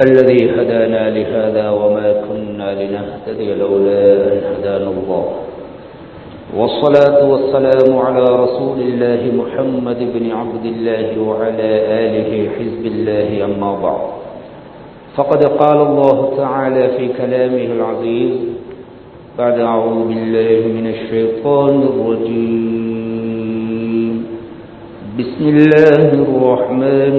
الذي هدانا لهذا وما كنا لنهتدي لولا أن هدانا الله والصلاة والسلام على رسول الله محمد بن عبد الله وعلى آله حزب الله أما بعد فقد قال الله تعالى في كلامه العزيز بعد أعوذ بالله من الشيطان الرجيم بسم الله الرحمن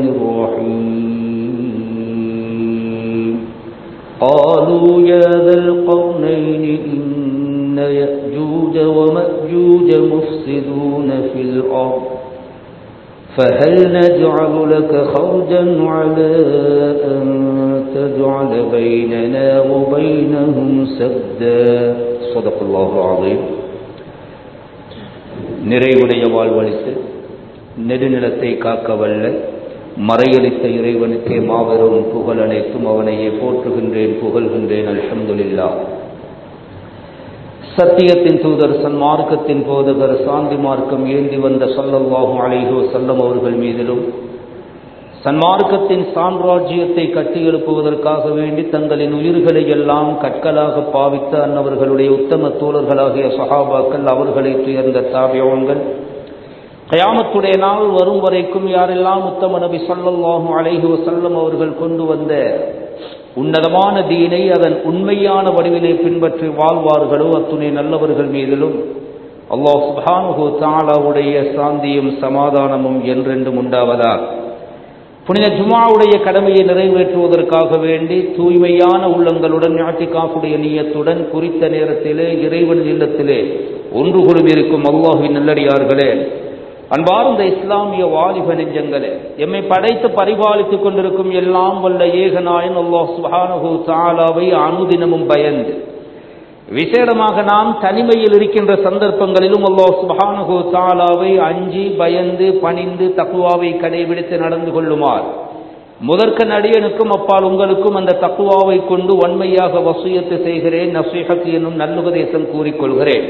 الرحيم قالوا يا ذا القرنين إن يأجوج ومأجوج مفسدون في الأرض فهل نجعل لك خرجا على أن تجعل بيننا وبينهم سدا صدق الله العظيم நிறைவுடைய வாழ்வழித்து நெடுநிலத்தை காக்க வல்ல மறையளித்த இறைவனுக்கே மாபெரும் புகழ் அனைத்தும் அவனையே போற்றுகின்றேன் புகழ்கின்றேன் அல்ஹம்துலில்லா சத்தியத்தின் தூதர் சன்மார்க்கத்தின் போதகர் சாந்தி மார்க்கம் ஏந்தி வந்த சொல்லல்லாஹும் அலைஹோ செல்லம் அவர்கள் மீதிலும் சன்மார்க்கத்தின் சாம்ராஜ்யத்தை கட்டியெழுப்புவதற்காக வேண்டி தங்களின் உயிர்களை எல்லாம் கற்களாக பாவித்த அன்னவர்களுடைய உத்தம தோழர்களாகிய சஹாபாக்கள் அவர்களை துயர்ந்த தாபியோன்கள் கயாமத்துடைய நாள் வரும் வரைக்கும் யாரெல்லாம் உத்தம நபி சொல்லல்லாஹும் அலைஹி வசல்லம் அவர்கள் கொண்டு வந்த உன்னதமான தீனை அதன் உண்மையான வடிவினை பின்பற்றி வாழ்வார்களோ அத்துணை நல்லவர்கள் மீதிலும் அல்லாஹ் சுபானுகு தாலாவுடைய சாந்தியும் சமாதானமும் என்றென்றும் உண்டாவதா புனித ஜுமாவுடைய கடமையை நிறைவேற்றுவதற்காக வேண்டி தூய்மையான உள்ளங்களுடன் ஞாட்டிகாஃபுடைய நீயத்துடன் குறித்த நேரத்திலே இறைவன் இல்லத்திலே ஒன்று குழுவிருக்கும் அல்லாஹுவின் நல்லடியார்களே அன்பார்ந்த இஸ்லாமிய வாலிப நெஞ்சங்களே எம்மை படைத்து பரிபாலித்துக் கொண்டிருக்கும் எல்லாம் வல்ல ஏகநாயன் அல்லாஹ் சுஹானஹு தாலாவை அனுதினமும் பயந்து விசேடமாக நாம் தனிமையில் இருக்கின்ற சந்தர்ப்பங்களிலும் அல்லாஹ் சுபஹானஹு தாலாவை அஞ்சி பயந்து பணிந்து தக்குவாவை கடைபிடித்து நடந்து கொள்ளுமாறு முதற்க நடிகனுக்கும் அப்பால் உங்களுக்கும் அந்த தக்குவாவை கொண்டு வன்மையாக வசூயத்து செய்கிறேன் நசீஹத் என்னும் நல்லுபதேசம் கூறிக்கொள்கிறேன்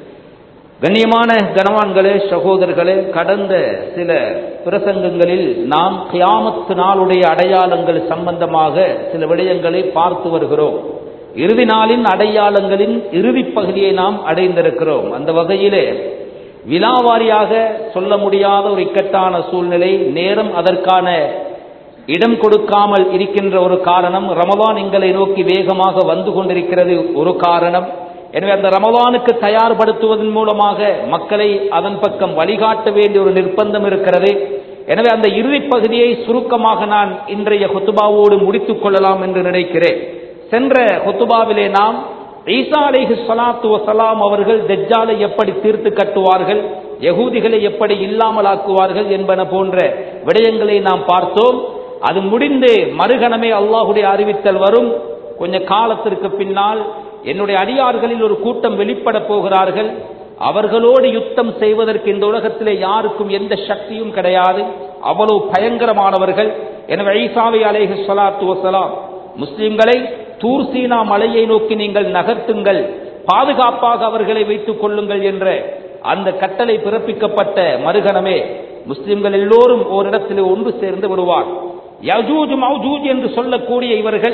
கண்ணியமான கனவான்களே சகோதரர்களே கடந்த சில பிரசங்கங்களில் நாம் கியாமத்து நாளுடைய அடையாளங்கள் சம்பந்தமாக சில விடயங்களை பார்த்து வருகிறோம் இறுதி நாளின் அடையாளங்களின் இறுதி பகுதியை நாம் அடைந்திருக்கிறோம் அந்த வகையிலே விழாவாரியாக சொல்ல முடியாத ஒரு இக்கட்டான சூழ்நிலை நேரம் அதற்கான இடம் கொடுக்காமல் இருக்கின்ற ஒரு காரணம் ரமவான் எங்களை நோக்கி வேகமாக வந்து கொண்டிருக்கிறது ஒரு காரணம் எனவே அந்த ரமவானுக்கு தயார்படுத்துவதன் மூலமாக மக்களை அதன் பக்கம் வழிகாட்ட வேண்டிய ஒரு நிர்பந்தம் இருக்கிறது எனவே அந்த இறுதி பகுதியை சுருக்கமாக நான் இன்றைய ஹொத்துபாவோடு முடித்துக் கொள்ளலாம் என்று நினைக்கிறேன் சென்ற ஹொத்துபாவிலே நாம் ஈசா அலைஹி சலாத்து வசலாம் அவர்கள் தெஜ்ஜாலை எப்படி தீர்த்து கட்டுவார்கள் யகூதிகளை எப்படி இல்லாமலாக்குவார்கள் என்பன போன்ற விடயங்களை நாம் பார்த்தோம் அது முடிந்து மறுகணமே அல்லாஹுடைய அறிவித்தல் வரும் கொஞ்ச காலத்திற்கு பின்னால் என்னுடைய அடியார்களில் ஒரு கூட்டம் வெளிப்பட போகிறார்கள் அவர்களோடு யுத்தம் செய்வதற்கு இந்த உலகத்திலே யாருக்கும் எந்த சக்தியும் கிடையாது அவ்வளவு பயங்கரமானவர்கள் எனவே ஐசாவை அலேஹி சலாத்து வசலாம் முஸ்லிம்களை தூர்சீனா மலையை நோக்கி நீங்கள் நகர்த்துங்கள் பாதுகாப்பாக அவர்களை வைத்துக் கொள்ளுங்கள் என்ற அந்த கட்டளை பிறப்பிக்கப்பட்ட மறுகணமே முஸ்லிம்கள் எல்லோரும் ஓரிடத்தில் ஒன்று சேர்ந்து விடுவார் யஜூஜ் மௌஜூஜ் என்று சொல்லக்கூடிய இவர்கள்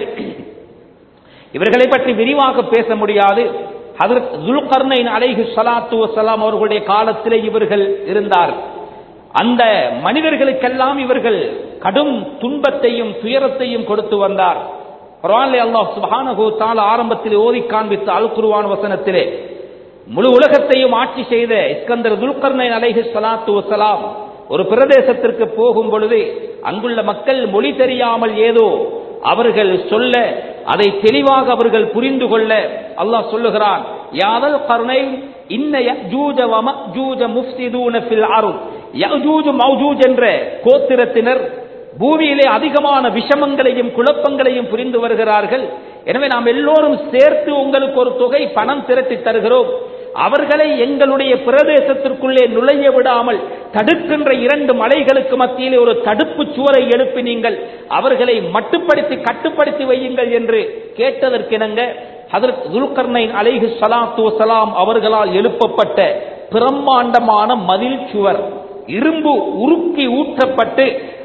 இவர்களை பற்றி விரிவாக பேச முடியாது ஹதரத் ஜுல்கர்னைன் அலைஹி சலாத்து வசலாம் அவர்களுடைய காலத்திலே இவர்கள் இருந்தார் அந்த மனிதர்களுக்கெல்லாம் இவர்கள் கடும் துன்பத்தையும் துயரத்தையும் கொடுத்து வந்தார் குர்ஆனிலே அல்லாஹ் சுப்ஹானஹு தஆலா ஆரம்பத்தில் ஓதி காண்பித்த அல் குர்ஆன் வசனத்திலே முழு உலகத்தையும் ஆட்சி செய்த இஸ்கந்தர் துல்கர்னைன் அலைஹி ஸலாத்து வஸலாம் ஒரு பிரதேசத்திற்கு போகும் பொழுது அங்குள்ள மக்கள் மொழி தெரியாமல் ஏதோ அவர்கள் சொல்ல அதை தெளிவாக அவர்கள் புரிந்து கொள்ள அல்லாஹ் சொல்லுகிறான் யாதல் கர்ணை இன்ன யஜூஜ வ மஜூஜ முஃப்ஸிதூன ஃபில் அர்த் யஜூஜ் மௌஜூஜ் என்ற கோத்திரத்தினர் பூமியிலே அதிகமான விஷமங்களையும் குழப்பங்களையும் புரிந்து வருகிறார்கள் எனவே நாம் எல்லோரும் சேர்த்து உங்களுக்கு ஒரு தொகை பணம் திரட்டி தருகிறோம் அவர்களை எங்களுடைய பிரதேசத்திற்குள்ளே நுழைய விடாமல் தடுக்கின்ற இரண்டு மலைகளுக்கு மத்தியிலே ஒரு தடுப்பு சுவரை எழுப்பி நீங்கள் அவர்களை மட்டுப்படுத்தி கட்டுப்படுத்தி வையுங்கள் என்று கேட்டதற்கிணங்க ஹதரத் துல்கர்னைன் அலைஹி ஸலாத்து வஸலாம் அவர்களால் எழுப்பப்பட்ட பிரம்மாண்டமான மதில் சுவர் இரும்பு உருக்கி ஊற்றப்பட்டு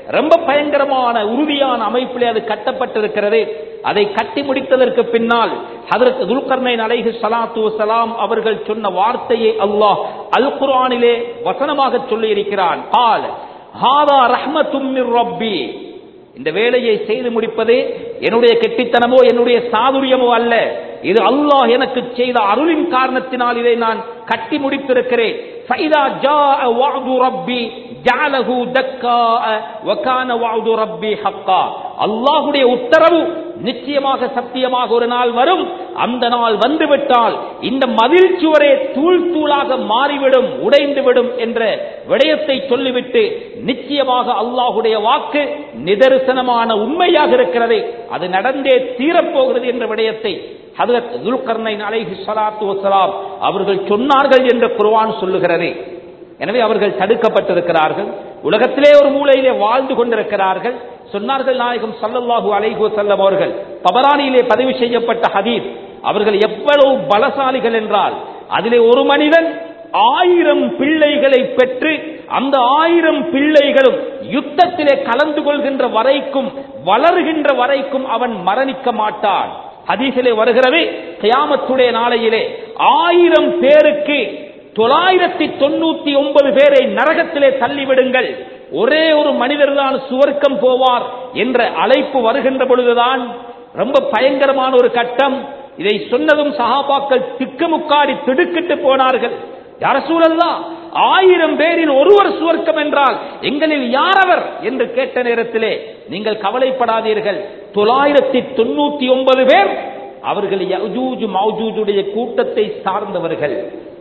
ரொம்ப பயங்கரமான உறுதியான அமைப்பிலே அது கட்டப்பட்டிருக்கிறது அதை கட்டி முடித்ததற்கு பின்னால் ஹதரத் துல்கர்னைன் அலைஹி ஸலாத்து வஸலாம் அவர்கள் சொன்ன வார்த்தையை அல்லாஹ் அல் குர்ஆனிலே வசனமாக சொல்லி இருக்கிறான் قال ஹாதா ரஹ்மத்தும் மிர் ரப்பி இந்த வேலையை செய்து முடிப்பதே என்னுடைய கெட்டித்தனமோ என்னுடைய சாதுரியமோ அல்ல இது அல்லாஹ் எனக்கு செய்த அருளின் காரணத்தினால் இதை நான் கட்டி முடித்திருக்கிறேன் فإذا جاء وعد ربي جعله دكاء وكان وعد ربي حقا அல்லாஹ்வுடைய உத்தரவு நிச்சயமாக சத்தியமாக ஒரு நாள் வரும் அந்த நாள் வந்துவிட்டால் இந்த மதில் சுவரே தூள் தூளாக மாறிவிடும் உடைந்துவிடும் என்ற விடயத்தை சொல்லிவிட்டு நிச்சயமாக அல்லாஹுடைய வாக்கு நிதர்சனமான உண்மையாக இருக்கிறது அது நடந்தே தீரப்போகிறது என்ற விடயத்தை ஹதரத் துல்கர்னைன் அலைஹி ஸலாத்து வஸலாம் அவர்கள் சொன்னார்கள் என்று குர்ஆன் சொல்லுகிறது எனவே அவர்கள் தடுக்கப்பட்டிருக்கிறார்கள் உலகத்திலே ஒரு மூலையிலே வாழ்ந்து கொண்டிருக்கிறார்கள் சொன்னார்கள் நாயகம் ஸல்லல்லாஹு அலைஹி வஸல்லம் அவர்கள் பபரானியிலே பதிவு செய்யப்பட்ட ஹதீஸ் அவர்கள் எவ்வளவு பலசாலிகள் என்றால் அதிலே ஒரு மனிதன் ஆயிரம் பிள்ளைகளை பெற்று அந்த ஆயிரம் பிள்ளைகளும் யுத்தத்திலே கலந்து கொள்கின்ற வரைக்கும் வளர்கின்ற வரைக்கும் அவன் மரணிக்க மாட்டான் ஹதீஸிலே வருகிறது கியாமத்துடைய நாளையிலே ஆயிரம் பேருக்கு தொள்ளாயிரத்தி தொண்ணூத்தி ஒன்பது பேரை நரகத்திலே தள்ளிவிடுங்கள் ஒரே ஒரு மனிதர் தான் சுவர்க்கம் போவார் என்ற அழைப்பு வருகின்ற பொழுதுதான் ரொம்ப பயங்கரமான ஒரு கட்டம் இதை சொன்னதும் சஹாபாக்கள் திக்குமுக்காடி திடுக்கிட்டு போனார்கள் யார சூழல்லா ஆயிரம் பேரில் ஒருவர் சுவர்க்கம் என்றால் எங்களில் யாரவர் என்று கேட்ட நேரத்திலே நீங்கள் கவலைப்படாதீர்கள் தொள்ளாயிரத்தி தொண்ணூத்தி ஒன்பது பேர் அவர்கள் யஜூஜ் மௌஜூஜுடைய கூட்டத்தை சார்ந்தவர்கள்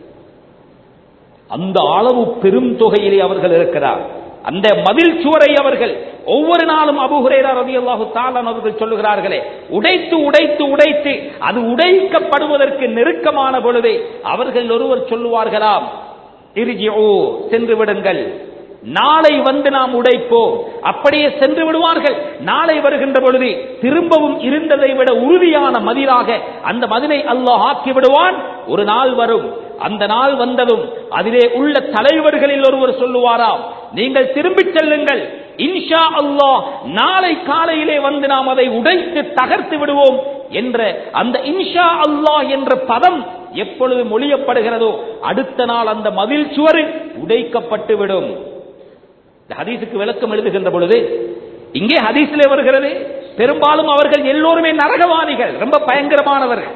அந்த அளவு பெரும் தொகையிலே அவர்கள் இருக்கிறார் அந்த மதில் சுவரை அவர்கள் ஒவ்வொரு நாளும் அபுஹுரேரா ரலியல்லாஹு தஆலா அவர்கள் சொல்லுகிறார்களே உடைத்து உடைத்து உடைத்து அது உடைக்கப்படுவதற்கு நெருக்கமான பொழுதே அவர்கள் ஒருவர் சொல்லுவார்களாம் இர்ஜிஊ சென்று விடுங்கள் நாளை வந்து நாம் உடைப்போம் அப்படியே சென்று விடுவார்கள் நாளை வருகின்ற பொழுது திரும்பவும் இருந்ததை விட உறுதியான மதிலாக அந்த மதிலை அல்லாஹ் ஆக்கி விடுவான் ஒரு நாள் வரும் அந்த நாள் வந்ததும் அதிலே உள்ள தலைவர்களில் ஒருவர் சொல்லுவாராம் நீங்கள் திரும்பிச் செல்லுங்கள் இன்ஷா அல்லாஹ் நாளை காலையிலே வந்து நாம் அதை உடைத்து தகர்த்து விடுவோம் என்ற அந்த இன்ஷா அல்லாஹ் என்ற பதம் எப்பொழுது மொழியப்படுகிறதோ அடுத்த நாள் அந்த மதில் சுவர் உடைக்கப்பட்டு விடும் இந்த ஹதீஸுக்கு விளக்கம் எழுதுகின்ற பொழுது இங்கே ஹதீஸிலே வருகிறது பெரும்பாலும் அவர்கள் எல்லோருமே நரகவாதிகள் ரொம்ப பயங்கரமானவர்கள்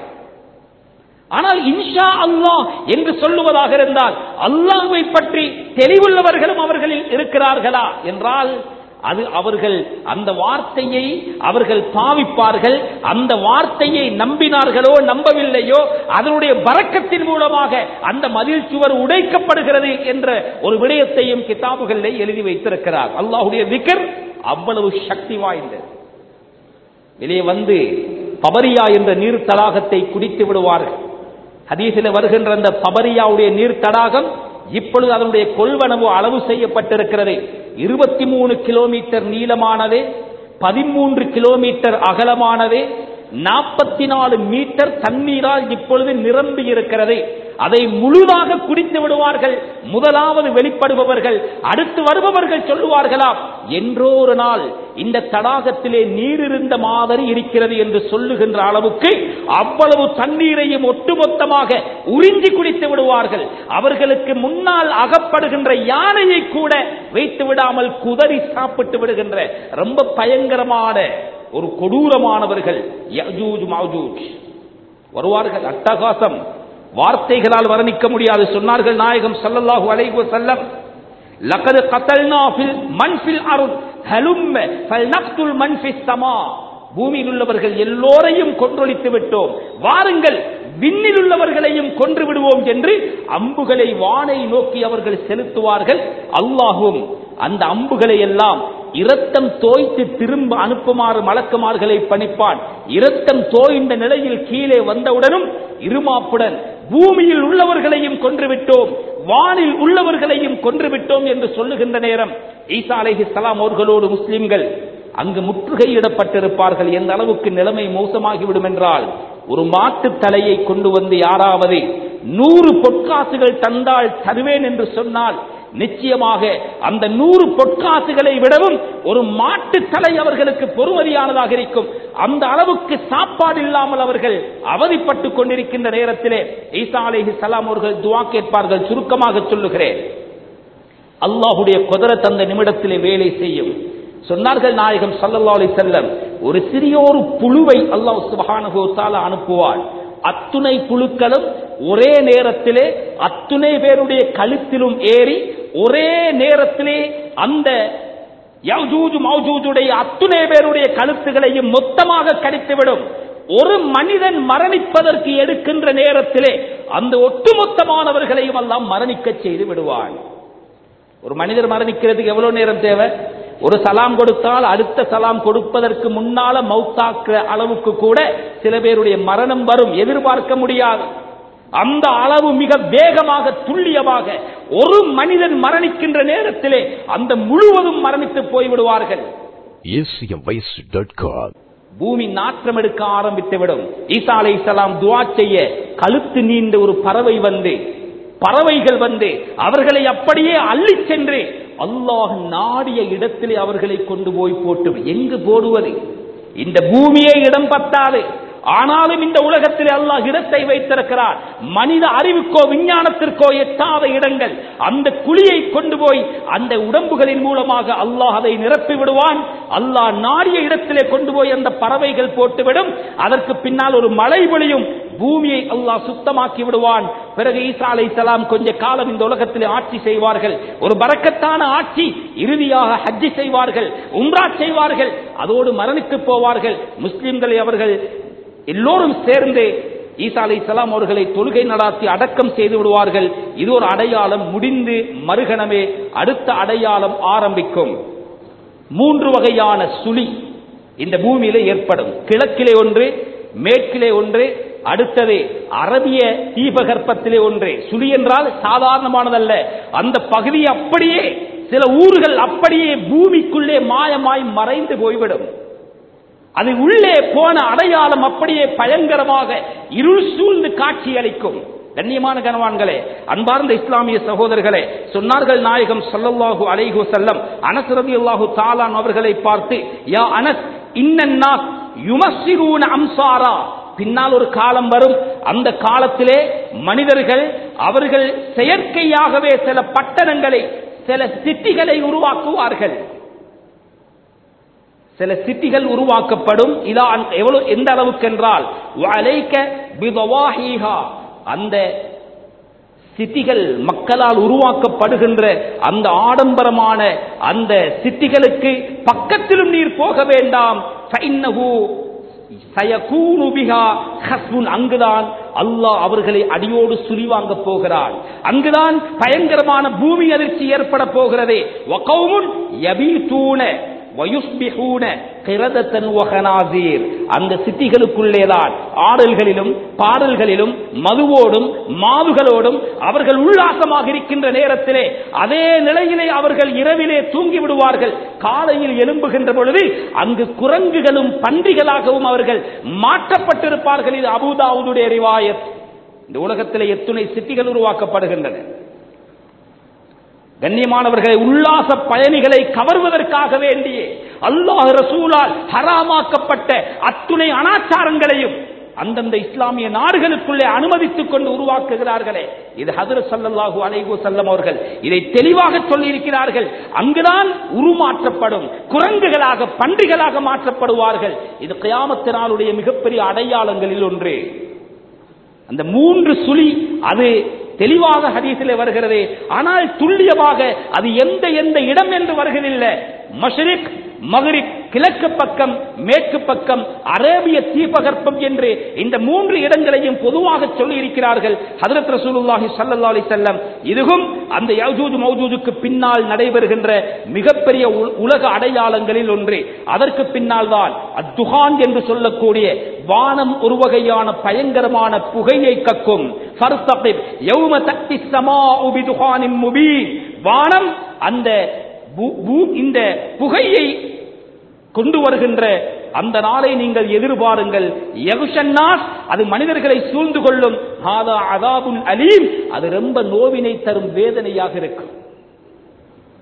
ஆனால் இன்ஷா அல்லாஹ் என்று சொல்லுவதாக இருந்தால் அல்லாஹ்வை பற்றி தெளிவுள்ளவர்களும் அவர்களில் இருக்கிறார்களா என்றால் அது அவர்கள் அந்த வார்த்தையை அவர்கள் பாவிப்பார்கள் அந்த வார்த்தையை நம்பினார்களோ நம்பவில்லையோ அதனுடைய பறக்கத்தின் மூலமாக அந்த மதில் சுவர் உடைக்கப்படுகிறது என்ற ஒரு விடயத்தையும் கிதாபுகளில் எழுதி வைத்திருக்கிறார் அல்லாஹுடைய விக்கர் அவ்வளவு சக்தி வாய்ந்தது வெளியே வந்து பபரியா என்ற நீர் தடாகத்தை குடித்து விடுவார்கள் ஹதீஸில் வருகின்ற அந்த பபரியாவுடைய நீர் தடாகம் இப்பொழுது அதனுடைய கொள்வனவு அளவு செய்யப்பட்டிருக்கிறது இருபத்தி மூணு கிலோமீட்டர் நீளமானது பதிமூன்று கிலோமீட்டர் அகலமானது நாற்பத்தி நாலு மீட்டர் தண்ணீரால் இப்பொழுது நிரம்பி இருக்கிறது அதை முழுதாக குடித்து விடுவார்கள் முதலாவது வெளிப்படுபவர்கள் அடுத்து வருபவர்கள் சொல்லுவார்களாம் என்றோ ஒரு நாள் இந்த தடாகத்திலே நீர் இருந்த மாதிரி இருக்கிறது என்று சொல்லுகின்ற அளவுக்கு அவ்வளவு தண்ணீரையும் ஒட்டுமொத்தமாக உறிஞ்சி குடித்து விடுவார்கள் அவர்களுக்கு முன்னால் அகப்படுகின்ற யானையை கூட வைத்து விடாமல் குதறி சாப்பிட்டு விடுகின்ற ரொம்ப பயங்கரமான ஒரு கொடூரமானவர்கள் யஜூஜ் மௌஜூஜ் வருவார்கள் அட்டகாசம் வார்த்தைகளால் வர்ணிக்க முடியாது சொன்னார்கள் நாயகம் ஸல்லல்லாஹு அலைஹி வஸல்லம் லகத் கத்தல்னா ஃபில் மன் ஃபில் அருள் ஹலும்ம ஃபல்நக்துல் மன் ஃபிஸ் ஸமா பூமியில் உள்ளவர்கள் எல்லோரையும் கொன்றொழித்து விட்டோம் வாருங்கள் விண்ணில் உள்ளவர்களையும் கொன்று விடுவோம் என்று அம்புகளை வானை நோக்கி அவர்கள் செலுத்துவார்கள் அல்லாஹும் அந்த அம்புகளை எல்லாம் இரத்தம் தோய்த்து திரும்ப அனுப்புமாறு மலக்குமார்களை பணிப்பான் இரத்தம் தோய்ந்த நிலையில் கீழே வந்தவுடனும் இருமாப்புடன் பூமியில் உள்ளவர்களையும் கொன்றுவிட்டோம் வானில் உள்ளவர்களையும் கொன்றுவிட்டோம் என்று சொல்லுகின்ற நேரம் ஈசா அலைஹி சலாம் அவர்களோடு முஸ்லிம்கள் அங்கு முற்றுகையிடப்பட்டிருப்பார்கள் எந்த அளவுக்கு நிலைமை மோசமாகிவிடும் என்றால் ஒரு மாட்டு தலையை கொண்டு வந்து யாராவது நூறு பொற்காசுகள் தந்தால் தருவேன் என்று சொன்னால் நிச்சயமாக அந்த நூறு பொற்காசுகளை விடவும் ஒரு மாட்டு தலை அவர்களுக்கு பொறுமதியானதாக இருக்கும் அந்த அளவுக்கு சாப்பாடு இல்லாமல் அவர்கள் அவதிப்பட்டுக் கொண்டிருக்கின்ற நேரத்திலே ஈசா அலைஹி சலாம் அவர்கள் துவா கேட்பார்கள் சுருக்கமாக சொல்லுகிறேன் அல்லாஹுடைய குதிரத் அந்த நிமிடத்திலே வேலை செய்யும் சொன்னார்கள் நாயகம் ஸல்லல்லாஹு அலைஹி செல்லம் ஒரு சிறியோரு புழுவை அல்லாஹ் சுப்ஹானஹு வ தஆலா அனுப்புவார் அத்துணை புழுக்களும் ஒரே நேரத்திலே அத்துணை பேருடைய கழுத்திலும் ஏறி ஒரே நேரத்திலே அந்த யஜூஜ் மௌஜூஜுடைய அத்துணை பேருடைய கழுத்துகளையும் மொத்தமாக கடித்துவிடும் ஒரு மனிதன் மரணிப்பதற்கு எடுக்கின்ற நேரத்திலே அந்த ஒட்டுமொத்தமானவர்களையும் எல்லாம் மரணிக்க செய்து விடுவான் ஒரு மனிதர் மரணிக்கிறதுக்கு எவ்வளவு நேரம் தேவை ஒரு சலாம் கொடுத்தால் அடுத்த சலாம் கொடுப்பதற்கு முன்னால மௌத்தாக்குற அளவுக்கு கூட சில பேருடைய மரணம் வரும் எதிர்பார்க்க முடியாது அந்த அளவு மிக வேகமாக துல்லியமாக ஒரு மனிதன் மரணிக்கின்ற நேரத்திலே அந்த முழுவதும் மரணித்து போய்விடுவார்கள் acmvice.com பூமி நாற்றம் எடுக்க ஆரம்பித்து விடும் ஈசா அலை சலாம் துவா செய்ய கழுத்து நீண்ட ஒரு பறவை வந்து பறவைகள் வந்து அவர்களை அப்படியே அள்ளிச் சென்று அல்லாஹ் நாடிய இடத்திலே அவர்களை கொண்டு போய் போட்டு எங்கு போடுவது இந்த பூமியே இடம் பத்தாது ஆனாலும் இந்த உலகத்தில் அல்லாஹ் இடத்தை வைத்திருக்கிறார் மனித அறிவுக்கோ விஞ்ஞானத்திற்கோ எட்டாத இடங்கள் அந்த குழியை கொண்டு போய் அந்த உடம்புகளின் மூலமாக அல்லாஹ் அதை நிரப்பி விடுவான் அல்லாஹ் நாடிய இடத்திலே கொண்டு போய் அந்த பறவைகள் போட்டுவிடும் அதற்கு பின்னால் ஒரு மழை பொழியும் பூமியை அல்லாஹ் சுத்தமாக்கி விடுவான் பிறகு ஈசா அலை சலாம் கொஞ்ச காலம் இந்த உலகத்தில் ஆட்சி செய்வார்கள் ஒரு பறக்கத்தான ஆட்சி இறுதியாக ஹஜ்ஜி செய்வார்கள் உம்ரா செய்வார்கள் அதோடு மரணித்து போவார்கள் முஸ்லிம்களை அவர்கள் எல்லோரும் சேர்ந்து ஈசா அலை சலாம் அவர்களை தொழுகை நடாத்தி அடக்கம் செய்து விடுவார்கள் இது ஒரு அடையாளம் முடிந்து மறுகணமே அடுத்த அடையாளம் ஆரம்பிக்கும் மூன்று வகையான சுழி இந்த பூமியில ஏற்படும் கிழக்கிலே ஒன்று மேற்கிலே ஒன்று அடுத்தது அரபிய தீபகற்பத்திலே ஒன்று சுழி என்றால் சாதாரணமானதல்ல அந்த பகுதி அப்படியே சில ஊர்கள் அப்படியே பூமிக்குள்ளே மாயமாய் மறைந்து போய்விடும் அது உள்ளே போன அடையாளம் அப்படியே பயங்கரமாக இருள் சூழ்ந்து காட்சி அளிக்கும் கண்ணியமான கனவான்களே அன்பார்ந்த இஸ்லாமிய சகோதரர்களே சொன்னார்கள் நாயகம் ஸல்லல்லாஹு அலைஹி வஸல்லம் அனஸ் ரலியல்லாஹு தஆலான் அவர்களை பார்த்து யா அனஸ் இன்னன்னா யுமஸ்ஸிரூன அம்சாரா பின்னால் ஒரு காலம் வரும் அந்த காலத்திலே மனிதர்கள் அவர்கள் செயற்கையாகவே சில பட்டணங்களை சில சிட்டிகளை உருவாக்குவார்கள் சில சிட்டிகள் உருவாக்கப்படும் இதா எவ்வளவு எந்த அளவுக்கு என்றால் வலைக்க பிதவாஹீஹா அந்த சிட்டிகள் மக்களால் உருவாக்கப்படுகின்ற அந்த ஆடம்பரமான அந்த சிட்டிகளுக்கு பக்கத்திலும் நீர் போக வேண்டாம் ஃபைன்னஹு சயகூனு பிஹா ஹஸ்புன் அங்குதான் அல்லாஹ் அவர்களை அடியோடு சுரிவாங்க போகிறான் அங்குதான் பயங்கரமான பூமி அதிர்ச்சி ஏற்பட போகிறது வகவுமுன் யபீதூன வயுஸ்பிஹூன கிரதத்தன் வகனாசீர் அந்த சிட்டிகளுக்குள்ளேதான் ஆடல்களிலும் பாடல்களிலும் மதுவோடும் மாவுகளோடும் அவர்கள் உல்லாசமாக இருக்கின்ற நேரத்திலே அதே நிலையிலே அவர்கள் இரவிலே தூங்கி விடுவார்கள் காலையில் எழும்புகின்ற பொழுது அங்கு குரங்குகளும் பன்றிகளாகவும் அவர்கள் மாற்றப்பட்டிருப்பார்கள் இது அபுதாவுடைய ரிவாயத் இந்த உலகத்திலே எத்துணை சிட்டிகள் உருவாக்கப்படுகின்றன கண்ணியமானவர்களை உல்லாச பயணிகளை கவர்வதற்காக வேண்டியே அல்லாஹ் ரசூலால் ஹராமாக்கப்பட்ட அத்துணை அனாச்சாரங்களையும் அந்தந்த இஸ்லாமிய நாடுகளுக்குள்ளே அனுமதித்துக் கொண்டு உருவாக்குகிறார்களே இது ஹதரத் ஸல்லல்லாஹு அலைஹி வஸல்லம் அவர்கள் இதை தெளிவாக சொல்லி இருக்கிறார்கள் அங்குதான் உருமாற்றப்படும் குரங்குகளாக பன்றிகளாக மாற்றப்படுவார்கள் இது கியாமத்தினாலுடைய மிகப்பெரிய அடையாளங்களில் ஒன்று அந்த மூன்று சுழி அது தெளிவாக ஹதீஸிலே வருகிறது ஆனால் துல்லியமாக அது எந்த எந்த இடம் என்று வருகிறதில்லை மஷ்ரிக் மகரிப் கிழக்கு பக்கம் மேற்கு பக்கம் அரேபிய தீபகற்பம் என்று இந்த மூன்று இடங்களையும் பொதுவாக சொல்லி இருக்கிறார்கள் ஹதரத் ரசூலுல்லாஹி ஸல்லல்லாஹு அலைஹி வஸல்லம் இதுவும் அந்த யஜூஜ் மௌஜூஜுக்கு பின்னால் நடைபெறுகின்ற மிகப்பெரிய உ- உலக அடையாளங்களில் ஒன்று அதற்கு பின்னால் தான் அத்துஹான் என்று சொல்லக்கூடிய வானம் ஒரு வகையான பயங்கரமான புகையை கக்கும் ஃபர்தகிப் யௌம தக்தி ஸமாஉ பிதுஹானின் முபீன் வானம் அந்த பூ- பூ- இந்த புகையை கொண்டு வருகின்ற அந்த நாளை நீங்கள் எதிர்பாருங்கள் யகுஷன்னாஸ் அது மனிதர்களை சூழ்ந்து கொள்ளும் ஹாதா அதாபுன் அலீம் அது ரொம்ப நோவினை தரும் வேதனையாக இருக்கும்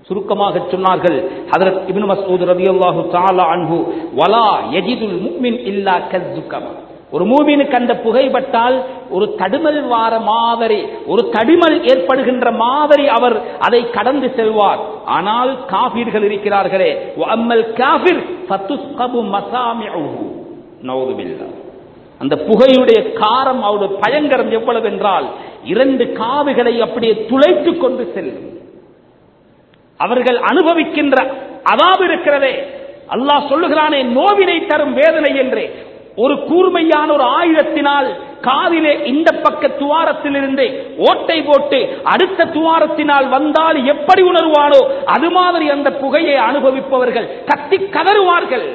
சுருக்கமாக சொன்னார்கள் ஹதரத் இப்னு மஸ்ஊத் ரலியல்லாஹு தஆலா அன்ஹு வலா யஜிதுல் முஃமின் இல்லா கஸ்ஸுகமா ஒரு மூமினுக்கு அந்த புகைப்பட்டால் ஒரு தடுமல் வார மாதிரி ஒரு தடிமல் ஏற்படுகின்ற மாதிரி அவர் அதை கடந்து செல்வார் ஆனால் காபீர்கள் இருக்கிறார்களே அம்மல் காபிர் ஃபத்துஸ்கபு மசாமிஉஹு நவுதுபில்லா அந்த புகையுடைய காரம் அவருடைய பயங்கரம் எவ்வளவு என்றால் இரண்டு காதுகளை அப்படியே துளைத்துக் கொண்டு செல்லும் அவர்கள் அனுபவிக்கின்ற அதாவு இருக்கிறதே அல்லாஹ் சொல்லுகிறானே நோவினை தரும் வேதனை என்று ஒரு கூர்மையான ஒரு ஆயுதத்தினால் காதிலே இந்த பக்க துவாரத்தில் இருந்து ஓட்டை போட்டு அடுத்த துவாரத்தினால் வந்தால் எப்படி உணர்வானோ அது மாதிரி அந்த புகையை அனுபவிப்பவர்கள் கத்தி கதறுவார்கள்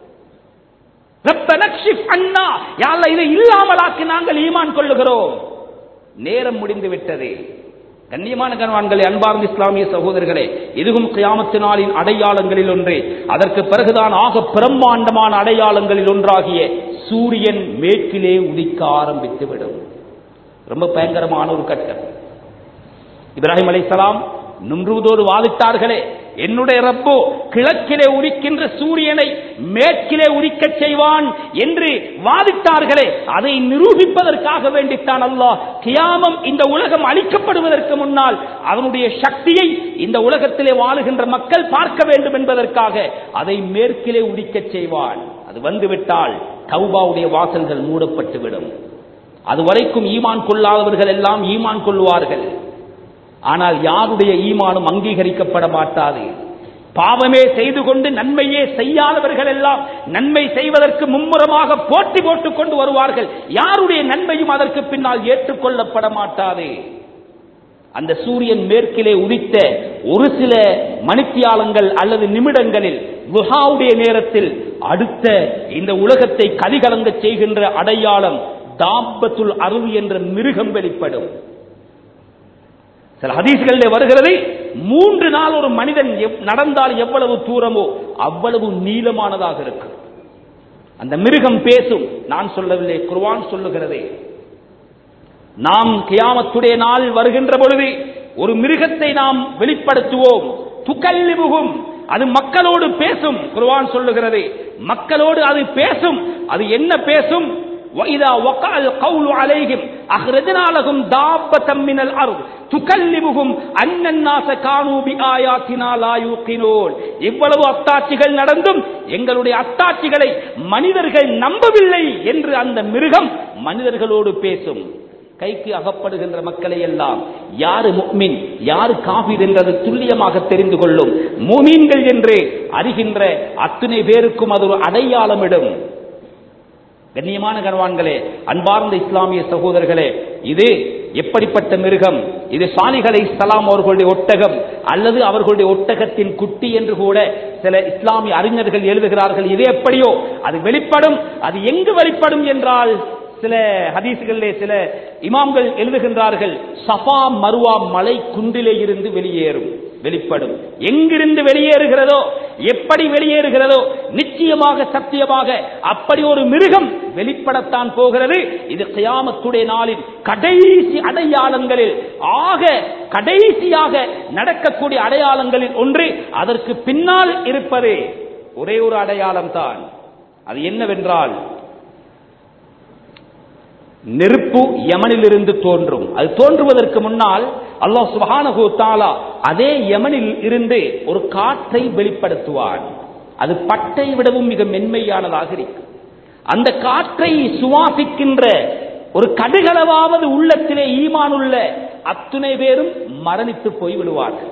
அண்ணா யாழ்ல இதை இல்லாமலாக்கி நாங்கள் ஈமான் கொள்ளுகிறோம் நேரம் முடிந்து விட்டது கண்ணியமான கணவான்களே அன்பார்ந்த இஸ்லாமிய சகோதரர்களே இதுவும் கியாமத்து நாளின் அடையாளங்களில் ஒன்று அதற்கு பிறகுதான் ஆக பிரம்மாண்டமான அடையாளங்களில் ஒன்றாகிய சூரியன் மேற்கிலே உதிக்க ஆரம்பித்துவிடும் ரொம்ப பயங்கரமான ஒரு கட்டம் இப்ராஹிம் அலைசலாம் நும்ரூதோடு வாதிட்டார்களே என்னுடைய ரப்போ கிழக்கிலே உரிக்கின்ற சூரியனை மேற்கிலே உரிக்கச் செய்வான் என்று வாதிட்டார்களே அதை நிரூபிப்பதற்காக வேண்டித்தான் அல்லாஹ் கியாமம் இந்த உலகம் அழிக்கப்படுவதற்கு முன்னால் அவனுடைய சக்தியை இந்த உலகத்திலே வாழுகின்ற மக்கள் பார்க்க வேண்டும் என்பதற்காக அதை மேற்கிலே உரிக்கச் செய்வான் அது வந்துவிட்டால் தௌபாவுடைய வாசல்கள் மூடப்பட்டுவிடும் அதுவரைக்கும் ஈமான் கொள்ளாதவர்கள் எல்லாம் ஈமான் கொள்வார்கள் ஆனால் யாருடைய ஈமானும் அங்கீகரிக்கப்பட மாட்டாது பாவமே செய்து கொண்டு நன்மையே செய்யாதவர்கள் எல்லாம் நன்மை செய்வதற்கு மும்முரமாக போட்டி போட்டுக் கொண்டு வருவார்கள் யாருடைய நன்மையும் அதற்கு பின்னால் ஏற்றுக்கொள்ளப்பட மாட்டாது அந்த சூரியன் மேற்கிலே உதித்த ஒரு சில மணித்தியாலங்கள் அல்லது நிமிடங்களில் லுஹாவுடைய நேரத்தில் அடுத்த இந்த உலகத்தை கலிகலங்க செய்கின்ற அடையாளம் தாம்பத்துல் அருவி என்ற மிருகம் வெளிப்படும் சில ஹதீஸ்களில் வருகிறது மூன்று நாள் ஒரு மனிதன் நடந்தால் எவ்வளவு தூரமோ அவ்வளவு நீளமானதாக இருக்கும் அந்த மிருகம் பேசும் நான் சொல்லவில்லை குர்வான் சொல்லுகிறதே நாம் கியாமத்துடைய நாள் வருகின்ற பொழுது ஒரு மிருகத்தை நாம் வெளிப்படுத்துவோம் துக்கல்லிபுகும் அது மக்களோடு பேசும் குர்வான் சொல்லுகிறது மக்களோடு அது பேசும் அது என்ன பேசும் وإذا وقع القول عليهم أخرجنا لهم دابة من الأرض تكلمهم أن الناس كانوا بآياتنا لا يوقنون இவ்வளவு அத்தாட்சிகள் நடந்தும் எங்களுடைய அத்தாட்சிகளை மனிதர்கள் நம்பவில்லை என்று அந்த மிருகம் மனிதர்களோடு பேசும் கைக்கு அகப்படுகின்ற மக்களை எல்லாம் யாரு முக்மின் யாரு காபீர் என்றது துல்லியமாக தெரிந்து கொள்ளும் மூமீன்கள் என்று அறிகின்ற அத்தனை பேருக்கும் அது ஒரு அடையாளமிடும் கண்ணியமான கனவான்களே அன்பார்ந்த இஸ்லாமிய சகோதரர்களே இது எப்படிப்பட்ட மிருகம் இது சாலிகளை சலாம் அவர்களுடைய ஒட்டகம் அல்லது அவர்களுடைய ஒட்டகத்தின் குட்டி என்று கூட சில இஸ்லாமிய அறிஞர்கள் எழுதுகிறார்கள் இது எப்படியோ அது வெளிப்படும் அது எங்கு வெளிப்படும் என்றால் சில ஹதீசுகளிலே சில இமாம்கள் எழுதுகின்றார்கள் சஃபா மருவா மலை குன்றிலே இருந்து வெளியேறும் வெளிப்படும் எங்கிருந்து வெளியேறுகிறதோ எப்படி வெளியேறுகிறதோ நிச்சயமாக சத்தியமாக அப்படி ஒரு மிருகம் வெளிப்படத்தான் போகிறது இது கியாமத்துடைய நாளின் கடைசி அடையாளங்களில் ஆக கடைசியாக நடக்கக்கூடிய அடையாளங்களில் ஒன்று அதற்கு பின்னால் இருப்பது ஒரே ஒரு அடையாளம் தான் அது என்னவென்றால் நெருப்பு யமனிலிருந்து தோன்றும் அது தோன்றுவதற்கு முன்னால் அல்லாஹ் சுபஹானஹு தாலா அதே யமனில் இருந்து ஒரு காற்றை வெளிப்படுத்துவான் அது பட்டை விடவும் மிக மென்மையானதாக இருக்கும் அந்த காற்றை சுவாசிக்கின்ற ஒரு கடுகளவாவது உள்ளத்திலே ஈமான் உள்ள அத்துணை பேரும் மரணித்து போய் விடுவார்கள்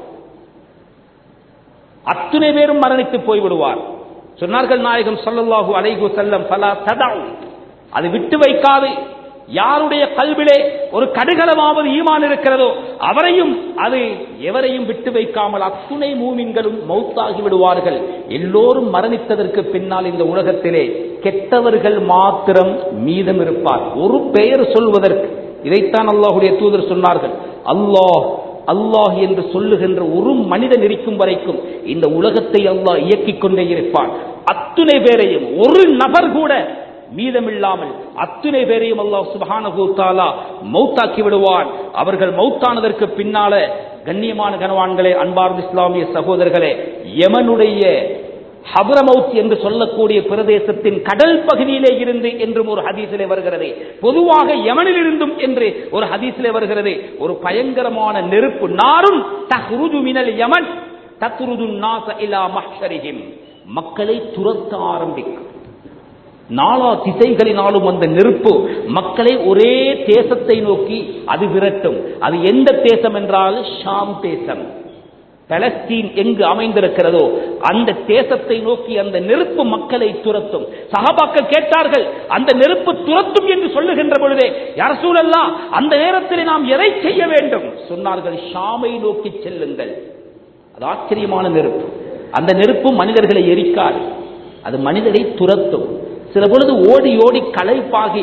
அத்துணை பேரும் மரணித்து போய் விடுவார் சொன்னார்கள் நாயகம் சொல்லல்லாஹு அலைகு செல்லம் பலா ததாவு அது விட்டு வைக்காது யாருடைய கல்விலே ஒரு கடுகளமாவது ஈமான் இருக்கிறதோ அவரையும் அது எவரையும் விட்டு வைக்காமல் அத்துணை மூமின்களும் மௌத்தாகி விடுவார்கள் எல்லோரும் மரணித்ததற்கு பின்னால் இந்த உலகத்திலே கெட்டவர்கள் மாத்திரம் மீதம் இருப்பார் ஒரு பெயர் சொல்வதற்கு இதைத்தான் அல்லாஹுடைய தூதர் சொன்னார்கள் அல்லாஹ் அல்லாஹ் என்று சொல்லுகின்ற ஒரு மனிதன் இருக்கும் வரைக்கும் இந்த உலகத்தை அல்லாஹ் இயக்கிக் கொண்டே இருப்பான் அத்துணை பேரையும் ஒரு நபர் கூட மீதமில்லாமல் அத்துணை பேரையும் அல்லாஹ் சுபஹானஹு தஆலா மௌத்தாக்கி விடுவான் அவர்கள் மௌத்தானதற்கு பின்னால கண்ணியமான கனவான்களே அன்பார்ந்த இஸ்லாமிய சகோதரர்களே யமனுடைய ஹபரமவுத் என்று சொல்லக்கூடிய பிரதேசத்தின் கடல் பகுதியிலே இருந்து என்றும் ஒரு ஹதீஸிலே வருகிறது பொதுவாக யமனில் இருந்தும் என்று ஒரு ஹதீஸிலே வருகிறது ஒரு பயங்கரமான நெருப்பு நாரும் தஹ்ருஜு மினல் யமன் தத்ருது நாச இலா மஹ்ஷரிஹிம் மக்களை துரத்த ஆரம்பிக்கும் நாலா திசைகளினாலும் அந்த நெருப்பு மக்களை ஒரே தேசத்தை நோக்கி அது விரட்டும் அது எந்த தேசம் என்றால் ஷாம் தேசம் பலஸ்தீன் எங்கு அமைந்திருக்கிறதோ அந்த தேசத்தை நோக்கி அந்த நெருப்பு மக்களை துரத்தும் சகாபாக்கள் கேட்டார்கள் அந்த நெருப்பு துரத்தும் என்று சொல்லுகின்ற பொழுதே யார் சூழல்லா அந்த நேரத்தில் நாம் எதை செய்ய வேண்டும் சொன்னார்கள் ஷாமை நோக்கி செல்லுங்கள் அது ஆச்சரியமான நெருப்பு அந்த நெருப்பு மனிதர்களை எரிக்காது அது மனிதரை துரத்தும் சில பொழுது ஓடி ஓடி களைப்பாகி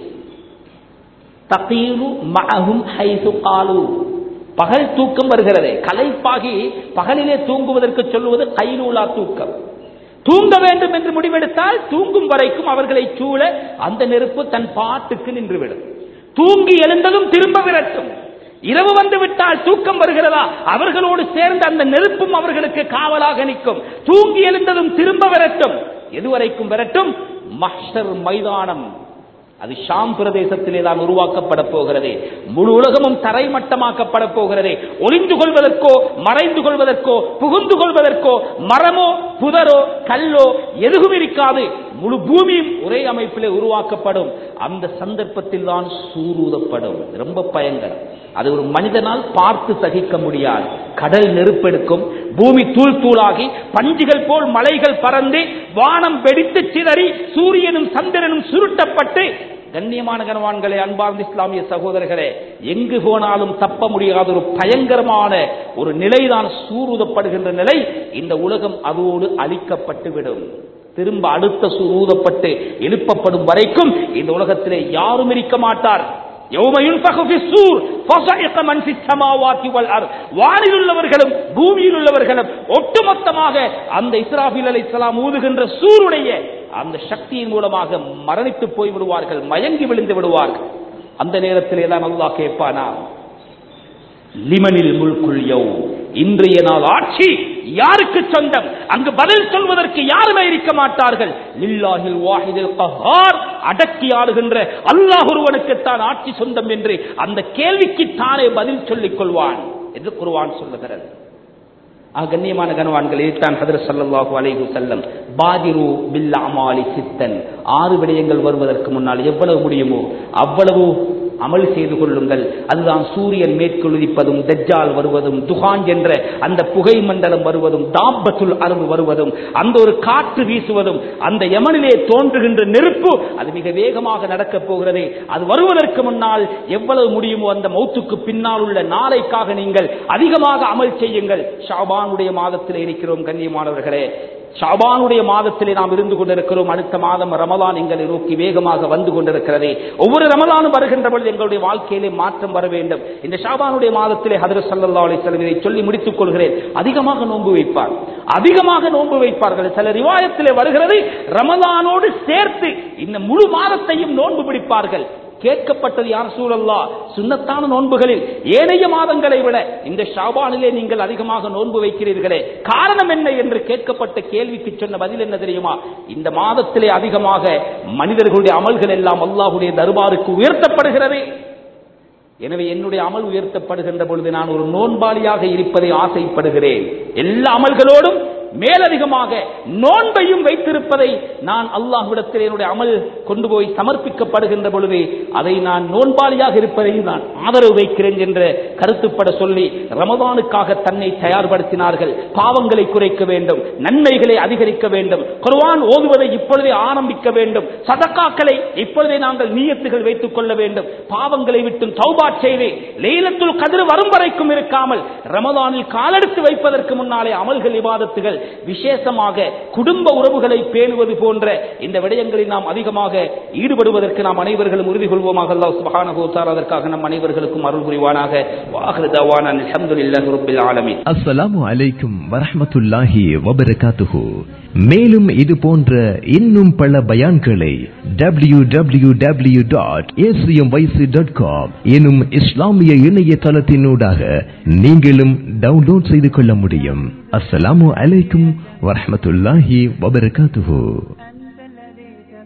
தகீரு மஅஹும் ஹைசு காலு பகல் தூக்கம் வருகிறது களைப்பாகி பகலிலே தூங்குவதற்கு சொல்லுவது கைலூலா தூக்கம் தூங்க வேண்டும் என்று முடிவெடுத்தால் தூங்கும் வரைக்கும் அவர்களை சூழ அந்த நெருப்பு தன் பாட்டுக்கு நின்றுவிடும் தூங்கி எழுந்ததும் திரும்ப விரட்டும் இரவு வந்து விட்டால் தூக்கம் வருகிறதா அவர்களோடு சேர்ந்து அந்த நெருப்பும் அவர்களுக்கு காவலாக நிற்கும் தூங்கி எழுந்ததும் திரும்ப விரட்டும் எதுவரைக்கும் விரட்டும் மஹ்ஷர் மைதானம் அது ஷாம் பிரதேசத்திலே தான் உருவாக்கப்பட போகிறது முழு உலகமும் தரைமட்டமாக்கப்பட போகிறது ஒளிந்து கொள்வதற்கோ மறைந்து கொள்வதற்கோ புகுந்து கொள்வதற்கோ மரமோ புதரோ கல்லோ எதுவும் இருக்காது முழு பூமியும் ஒரே அமைப்பிலே உருவாக்கப்படும் அந்த சந்தர்ப்பத்தில் தான் சூரூதப்படும் ரொம்ப பயங்கரம் அது ஒரு மனிதனால் பார்த்து சகிக்க முடியாது கடல் நெருப்பெடுக்கும் பூமி தூள் தூளாகி பஞ்சுகள் போல் மலைகள் பறந்து வானம் வெடித்து சிதறி சூரியனும் சந்திரனும் சுருட்டப்பட்டு கண்ணியமான கனவான்களே அன்பார்ந்த இஸ்லாமிய சகோதரர்களே எங்கு போனாலும் தப்ப முடியாத ஒரு பயங்கரமான ஒரு நிலைதான் சூருதப்படுகின்ற நிலை இந்த உலகம் அதோடு அழிக்கப்பட்டு விடும் திரும்ப அடுத்த சூருதப்பட்டு எழுப்பப்படும் வரைக்கும் இந்த உலகத்திலே யாரும் இருக்க மாட்டார் வானில் உள்ளவர்களும் பூமியில் உள்ளவர்களும் ஒட்டுமொத்தமாக அந்த இஸ்ராபில் அலை ஊதுகின்ற சூருடைய அந்த சக்தியின் மூலமாக மரணித்து போய் விடுவார்கள் மயங்கி விழுந்து விடுவார்கள் அந்த நேரத்திலே தான் அல்லாஹ் கேட்பானா லிமனில் முல்குள் யௌ இன்றைய நாள் ஆட்சி யாருக்கு சொந்தம் அங்கு பதில் சொல்வதற்கு யாருமே இருக்க மாட்டார்கள் லில்லாஹில் வாஹிதில் கஹார் அடக்கி ஆளுகின்ற அல்லாஹ் ஒருவனுக்குத்தான் ஆட்சி சொந்தம் என்று அந்த கேள்விக்கு தானே பதில் சொல்லிக் கொள்வான் என்று குருவான் சொல்லுகிறது ஆக கண்ணியமான கனவான்கள் இதைத்தான் ஹதரத் ஸல்லல்லாஹு அலைஹி வஸல்லம் பாதிரு பில் அமாலி சித்தன் ஆறு விடயங்கள் வருவதற்கு முன்னால் எவ்வளவு முடியுமோ அவ்வளவு அமல் செய்து கொள்ளுங்கள் அதுதான் சூரியன் மேற்கொள்ளிப்பதும் தஜ்ஜால் வருவதும் துகான் என்ற அந்த புகை மண்டலம் வருவதும் தாப்பத்துல் அருள் வருவதும் அந்த ஒரு காற்று வீசுவதும் அந்த யமனிலே தோன்றுகின்ற நெருப்பு அது மிக வேகமாக நடக்கப் போகிறது அது வருவதற்கு முன்னால் எவ்வளவு முடியுமோ அந்த மௌத்துக்கு பின்னால் உள்ள நாளைக்காக நீங்கள் அதிகமாக அமல் செய்யுங்கள் ஷாபானுடைய மாதத்தில் இருக்கிறோம் கண்ணியமானவர்களே ஷாபானுடைய மாதத்திலே நாம் இருந்து கொண்டிருக்கிறோம் அடுத்த மாதம் ரமலான் எங்களை நோக்கி வேகமாக வந்து கொண்டிருக்கிறது ஒவ்வொரு ரமலானும் வருகின்ற பொழுது எங்களுடைய வாழ்க்கையிலே மாற்றம் வர வேண்டும் இந்த ஷாபானுடைய மாதத்திலே ஹதரத் சல்லா அலிஸ்லம் இதை சொல்லி முடித்துக் கொள்கிறேன் அதிகமாக நோன்பு வைப்பார் அதிகமாக நோன்பு வைப்பார்கள் சில ரிவாயத்திலே வருகிறது ரமலானோடு சேர்த்து இந்த முழு மாதத்தையும் நோன்பு பிடிப்பார்கள் கேட்கப்பட்டது யார் சூழல்லா சுண்ணத்தான நோன்புகளில் ஏனைய மாதங்களை விட இந்த ஷாபானிலே நீங்கள் அதிகமாக நோன்பு வைக்கிறீர்களே காரணம் என்ன என்று கேட்கப்பட்ட கேள்விக்கு சொன்ன பதில் என்ன தெரியுமா இந்த மாதத்திலே அதிகமாக மனிதர்களுடைய அமல்கள் எல்லாம் அல்லாஹுடைய தர்பாருக்கு உயர்த்தப்படுகிறது எனவே என்னுடைய அமல் உயர்த்தப்படுகின்ற பொழுது நான் ஒரு நோன்பாளியாக இருப்பதை ஆசைப்படுகிறேன் எல்லா அமல்களோடும் மேலதிகமாக நோன்பையும் வைத்திருப்பதை நான் அல்லாஹ்விடத்தில் என்னுடைய அமல் கொண்டு போய் சமர்ப்பிக்கப்படுகின்ற பொழுது அதை நான் நோன்பாளியாக இருப்பதை நான் ஆதரவு வைக்கிறேன் என்ற கருத்துப்பட சொல்லி ரமதானுக்காக தன்னை தயார்படுத்தினார்கள் பாவங்களை குறைக்க வேண்டும் நன்மைகளை அதிகரிக்க வேண்டும் குர்ஆன் ஓதுவதை இப்பொழுதே ஆரம்பிக்க வேண்டும் சதக்காக்களை இப்பொழுதே நாங்கள் நீயத்துகள் வைத்துக் கொள்ள வேண்டும் பாவங்களை விட்டு தௌபா செய்து லைலத்துல் கதிர் வரும் வரைக்கும் இருக்காமல் ரமதானில் காலெடுத்து வைப்பதற்கு முன்னாலே அமல்கள் இபாதத்துகள் விசேஷமாக குடும்ப உறவுகளை பேணுவது போன்ற இந்த விடயங்களில் நாம் அதிகமாக ஈடுபடுவதற்கு நாம் அனைவர்களும் உறுதி கொள்வோமாக அல்லாஹ் சுப்ஹானஹு வ தஆலா அதற்காக நம் அனைவர்களுக்கும் அருள் புரிவானாக வாஹிரு தவானா அல்ஹம்துலில்லாஹி ரப்பில் ஆலமீன் அஸ்ஸலாமு அலைக்கும் வரஹ்மத்துல்லாஹி வபரகாத்துஹு மேலும் இது போன்ற இன்னும் பல பயான்களை W W W dot dot com எனும் இஸ்லாமிய இணையதளத்தினூடாக நீங்களும் டவுன்லோட் செய்து கொள்ள முடியும் அஸ்ஸலாமு அலைக்கும் வரஹ்மத்துல்லாஹி வபரகாத்துஹு